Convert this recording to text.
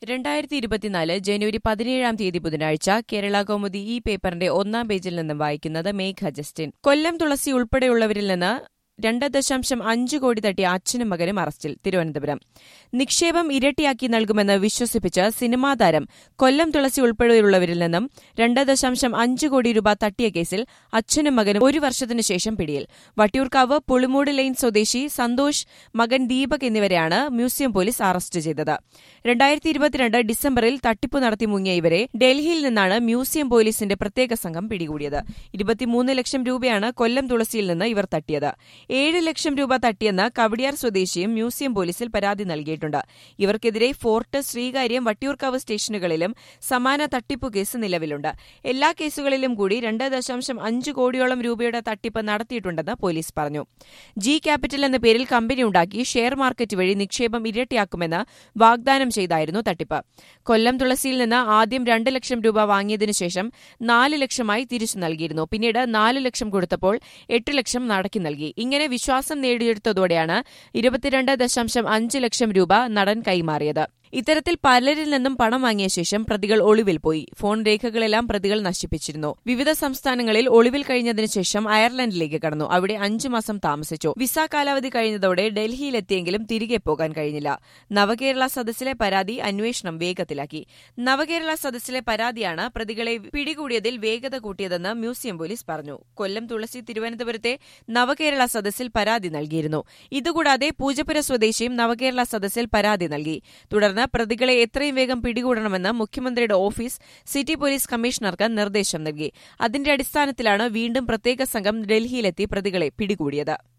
രണ്ടായിരത്തി ഇരുപത്തിനാല് ജനുവരി പതിനേഴാം തീയതി ബുധനാഴ്ച കേരള കൗമുദി ഈ പേപ്പറിന്റെ ഒന്നാം പേജിൽ നിന്നും വായിക്കുന്നത് മേഘ ജസ്റ്റിൻ കൊല്ലം തുളസി ഉൾപ്പെടെയുള്ളവരിൽ നിന്ന് രണ്ട് ദശാംശം അഞ്ച് കോടി തട്ടിയ അച്ഛനും മകനും അറസ്റ്റിൽ തിരുവനന്തപുരം നിക്ഷേപം ഇരട്ടിയാക്കി നൽകുമെന്ന് വിശ്വസിപ്പിച്ച് സിനിമാ താരം കൊല്ലം തുളസി ഉൾപ്പെടെയുള്ളവരിൽ നിന്നും രണ്ട് ദശാംശം അഞ്ച് കോടി രൂപ തട്ടിയ കേസിൽ അച്ഛനും മകനും ഒരു വർഷത്തിനു ശേഷം പിടിയിൽ വട്ടിയൂർക്കാവ് പുളിമൂട് ലൈൻ സ്വദേശി സന്തോഷ് മകൻ ദീപക് എന്നിവരെയാണ് മ്യൂസിയം പോലീസ് അറസ്റ്റ് ചെയ്തത് രണ്ടായിരത്തി ഇരുപത്തിരണ്ട് ഡിസംബറിൽ തട്ടിപ്പ് നടത്തി മുങ്ങിയ ഇവരെ ഡൽഹിയിൽ നിന്നാണ് മ്യൂസിയം പോലീസിന്റെ പ്രത്യേക സംഘം പിടികൂടിയത് ഇരുപത്തിമൂന്ന് ലക്ഷം രൂപയാണ് കൊല്ലം തുളസിയിൽ നിന്ന് ഇവർ തട്ടിയത് ഏഴ് ലക്ഷം രൂപ തട്ടിയെന്ന് കവടിയാർ സ്വദേശിയും മ്യൂസിയം പോലീസിൽ പരാതി നൽകിയിട്ടുണ്ട് ഇവർക്കെതിരെ ഫോർട്ട് ശ്രീകാര്യം വട്ടിയൂർക്കാവ് സ്റ്റേഷനുകളിലും സമാന തട്ടിപ്പു കേസ് നിലവിലുണ്ട് എല്ലാ കേസുകളിലും കൂടി രണ്ട് ദശാംശം അഞ്ച് കോടിയോളം രൂപയുടെ തട്ടിപ്പ് നടത്തിയിട്ടുണ്ടെന്ന് പോലീസ് പറഞ്ഞു ജി ക്യാപിറ്റൽ എന്ന പേരിൽ കമ്പനി ഉണ്ടാക്കി ഷെയർ മാർക്കറ്റ് വഴി നിക്ഷേപം ഇരട്ടിയാക്കുമെന്ന് വാഗ്ദാനം ചെയ്തായിരുന്നു തട്ടിപ്പ് കൊല്ലം തുളസിയിൽ നിന്ന് ആദ്യം രണ്ട് ലക്ഷം രൂപ വാങ്ങിയതിനു ശേഷം നാല് ലക്ഷമായി തിരിച്ചു നൽകിയിരുന്നു പിന്നീട് നാല് ലക്ഷം കൊടുത്തപ്പോൾ എട്ട് ലക്ഷം മടക്കി നൽകി ഇങ്ങനെ വിശ്വാസം നേടിയെടുത്തതോടെയാണ് ഇരുപത്തിരണ്ട് ദശാംശം അഞ്ച് ലക്ഷം രൂപ നടൻ കൈമാറിയത് ഇത്തരത്തിൽ പലരിൽ നിന്നും പണം വാങ്ങിയ ശേഷം പ്രതികൾ ഒളിവിൽ പോയി ഫോൺ രേഖകളെല്ലാം പ്രതികൾ നശിപ്പിച്ചിരുന്നു വിവിധ സംസ്ഥാനങ്ങളിൽ ഒളിവിൽ കഴിഞ്ഞതിനു ശേഷം അയർലൻഡിലേക്ക് കടന്നു അവിടെ അഞ്ചു മാസം താമസിച്ചു വിസ കാലാവധി കഴിഞ്ഞതോടെ ഡൽഹിയിലെത്തിയെങ്കിലും തിരികെ പോകാൻ കഴിഞ്ഞില്ല നവകേരള സദസ്സിലെ പരാതി അന്വേഷണം വേഗത്തിലാക്കി നവകേരള സദസ്സിലെ പരാതിയാണ് പ്രതികളെ പിടികൂടിയതിൽ വേഗത കൂട്ടിയതെന്ന് മ്യൂസിയം പോലീസ് പറഞ്ഞു കൊല്ലം തുളസി തിരുവനന്തപുരത്തെ നവകേരള സദസ്സിൽ പരാതി നൽകിയിരുന്നു ഇതുകൂടാതെ പൂജപ്പുര സ്വദേശിയും നവകേരള സദസ്സിൽ പരാതി നൽകി തുടർന്ന് പ്രതികളെ എത്രയും വേഗം പിടികൂടണമെന്ന് മുഖ്യമന്ത്രിയുടെ ഓഫീസ് സിറ്റി പോലീസ് കമ്മീഷണർക്ക് നിർദ്ദേശം നൽകി അതിന്റെ അടിസ്ഥാനത്തിലാണ് വീണ്ടും പ്രത്യേക സംഘം ഡൽഹിയിലെത്തി പ്രതികളെ പിടികൂടിയത്